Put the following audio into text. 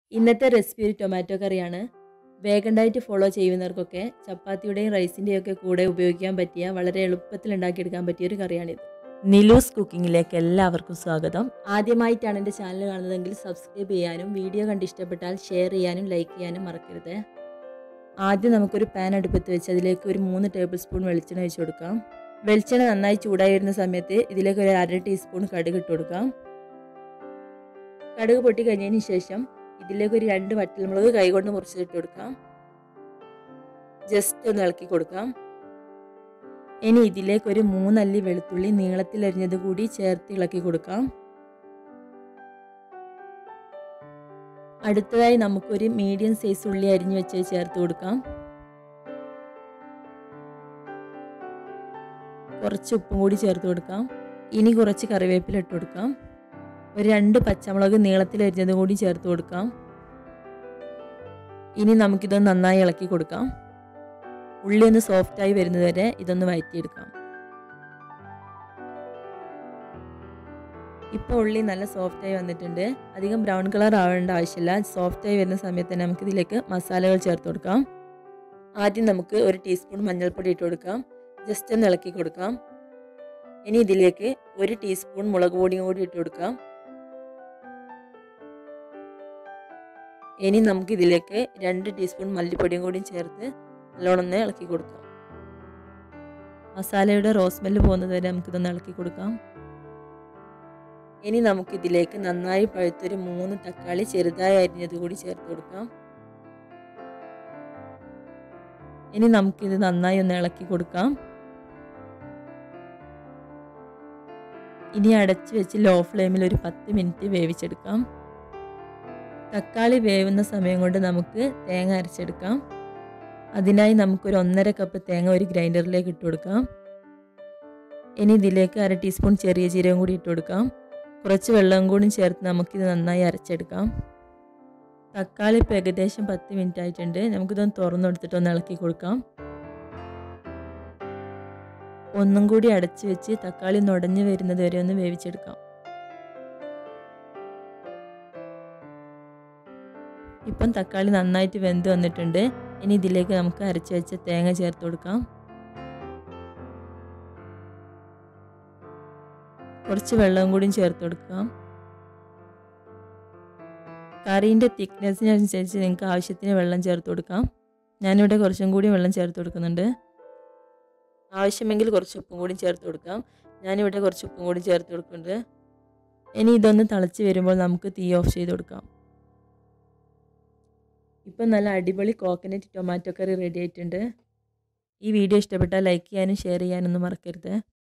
ഇന്നത്തെ റെസിപ്പി ഒരു ടൊമാറ്റോ കറിയാണ് വേഗം ഡയറ്റ് ഫോളോ ചെയ്യുന്നവർക്കൊക്കെ ചപ്പാത്തിയുടെയും റൈസിൻ്റെയും ഒക്കെ കൂടെ ഉപയോഗിക്കാൻ പറ്റിയ വളരെ എളുപ്പത്തിൽ ഉണ്ടാക്കിയെടുക്കാൻ പറ്റിയ ഒരു കറിയാണിത് നിലൂസ് കുക്കിങ്ങിലേക്ക് എല്ലാവർക്കും സ്വാഗതം ആദ്യമായിട്ടാണ് എൻ്റെ ചാനൽ കാണുന്നതെങ്കിൽ സബ്സ്ക്രൈബ് ചെയ്യാനും വീഡിയോ കണ്ട് ഇഷ്ടപ്പെട്ടാൽ ഷെയർ ചെയ്യാനും ലൈക്ക് ചെയ്യാനും മറക്കരുത് ആദ്യം നമുക്കൊരു പാൻ അടുപ്പത്ത് വെച്ച് അതിലേക്ക് ഒരു മൂന്ന് ടേബിൾ സ്പൂൺ വെളിച്ചെണ്ണ വെച്ച് കൊടുക്കാം വെളിച്ചെണ്ണ നന്നായി ചൂടായി വരുന്ന സമയത്ത് ഇതിലേക്ക് ഒരു അര ടീസ്പൂൺ കടുക് ഇട്ട് കൊടുക്കാം കടുക് പൊട്ടി കഴിഞ്ഞതിന് ശേഷം ഇതിലേക്ക് ഒരു രണ്ട് വറ്റൽമുളക് കൈകൊണ്ട് മുറിച്ചിട്ട് കൊടുക്കാം ജസ്റ്റ് ഒന്ന് ഇളക്കി കൊടുക്കാം ഇനി ഇതിലേക്ക് ഒരു മൂന്നല്ലി വെളുത്തുള്ളി നീളത്തിൽ അരിഞ്ഞത് കൂടി ചേർത്ത് ഇളക്കി കൊടുക്കാം അടുത്തതായി നമുക്കൊരു മീഡിയം സൈസ് ഉള്ളി അരിഞ്ഞു വെച്ച് ചേർത്ത് കൊടുക്കാം കുറച്ച് ഉപ്പും കൂടി ചേർത്ത് കൊടുക്കാം ഇനി കുറച്ച് കറിവേപ്പില ഇട്ട് കൊടുക്കാം ഒരു രണ്ട് പച്ചമുളക് നീളത്തിൽ അരിഞ്ഞത് കൂടി ചേർത്ത് കൊടുക്കാം ഇനി നമുക്കിതൊന്ന് നന്നായി ഇളക്കി കൊടുക്കാം ഉള്ളി ഒന്ന് സോഫ്റ്റായി വരുന്നത് വരെ ഇതൊന്ന് വഴറ്റിയെടുക്കാം ഇപ്പോൾ ഉള്ളി നല്ല സോഫ്റ്റായി വന്നിട്ടുണ്ട് അധികം ബ്രൗൺ കളർ ആവേണ്ട ആവശ്യമില്ല സോഫ്റ്റായി വരുന്ന സമയത്ത് തന്നെ നമുക്ക് ഇതിലേക്ക് മസാലകൾ ചേർത്ത് കൊടുക്കാം ആദ്യം നമുക്ക് ഒരു ടീസ്പൂൺ മഞ്ഞൾപ്പൊടി ഇട്ട് കൊടുക്കാം ജസ്റ്റ് ഒന്ന് ഇളക്കി കൊടുക്കാം ഇനി ഇതിലേക്ക് ഒരു ടീസ്പൂൺ മുളക് പൊടിയും കൂടി ഇട്ട് കൊടുക്കാം ഇനി നമുക്ക് ഇതിലേക്ക് രണ്ട് ടീസ്പൂൺ മല്ലിപ്പൊടിയും കൂടി ചേർത്ത് നല്ലോണം ഒന്ന് ഇളക്കി കൊടുക്കാം മസാലയുടെ റോസ്മെല്ല് പോകുന്നത് വരെ നമുക്കിതൊന്ന് ഇളക്കി കൊടുക്കാം ഇനി നമുക്ക് ഇതിലേക്ക് നന്നായി പഴുത്തൊരു മൂന്ന് തക്കാളി ചെറുതായി അരിഞ്ഞത് കൂടി ചേർത്ത് കൊടുക്കാം ഇനി നമുക്കിത് നന്നായി ഒന്ന് ഇളക്കി കൊടുക്കാം ഇനി അടച്ചു വെച്ച് ലോ ഫ്ലെയിമിൽ ഒരു പത്ത് മിനിറ്റ് വേവിച്ചെടുക്കാം തക്കാളി വേവുന്ന സമയം കൊണ്ട് നമുക്ക് തേങ്ങ അരച്ചെടുക്കാം അതിനായി നമുക്കൊരു ഒന്നര കപ്പ് തേങ്ങ ഒരു ഗ്രൈൻഡറിലേക്ക് ഇട്ട് കൊടുക്കാം ഇനി ഇതിലേക്ക് അര ടീസ്പൂൺ ചെറിയ ജീരകം കൂടി ഇട്ട് കൊടുക്കാം കുറച്ച് വെള്ളം കൂടി ചേർത്ത് നമുക്കിത് നന്നായി അരച്ചെടുക്കാം തക്കാളി ഇപ്പോൾ ഏകദേശം പത്ത് മിനിറ്റ് ആയിട്ടുണ്ട് നമുക്കിതൊന്ന് തുറന്നെടുത്തിട്ട് ഒന്ന് ഇളക്കി കൊടുക്കാം ഒന്നും കൂടി അടച്ചു വെച്ച് തക്കാളി നുടഞ്ഞു വരുന്നത് വരെ ഒന്ന് വേവിച്ചെടുക്കാം ഇപ്പം തക്കാളി നന്നായിട്ട് വെന്ത് വന്നിട്ടുണ്ട് ഇനി ഇതിലേക്ക് നമുക്ക് അരച്ച് വെച്ച തേങ്ങ ചേർത്ത് കൊടുക്കാം കുറച്ച് വെള്ളം കൂടിയും ചേർത്ത് കൊടുക്കാം കറീൻ്റെ തിക്നെസ്സിനനുസരിച്ച് നിങ്ങൾക്ക് ആവശ്യത്തിന് വെള്ളം ചേർത്ത് കൊടുക്കാം ഞാനിവിടെ കുറച്ചും കൂടി വെള്ളം ചേർത്ത് കൊടുക്കുന്നുണ്ട് ആവശ്യമെങ്കിൽ കുറച്ച് ഉപ്പും കൂടി ചേർത്ത് കൊടുക്കാം ഞാനിവിടെ കുറച്ച് ഉപ്പും കൂടി ചേർത്ത് കൊടുക്കുന്നുണ്ട് ഇനി ഇതൊന്ന് തിളച്ച് വരുമ്പോൾ നമുക്ക് തീ ഓഫ് ചെയ്ത് കൊടുക്കാം ഇപ്പം നല്ല അടിപൊളി കോക്കനട്ട് ടൊമാറ്റോ കറി റെഡി ആയിട്ടുണ്ട് ഈ വീഡിയോ ഇഷ്ടപ്പെട്ടാൽ ലൈക്ക് ചെയ്യാനും ഷെയർ ചെയ്യാനൊന്നും മറക്കരുത്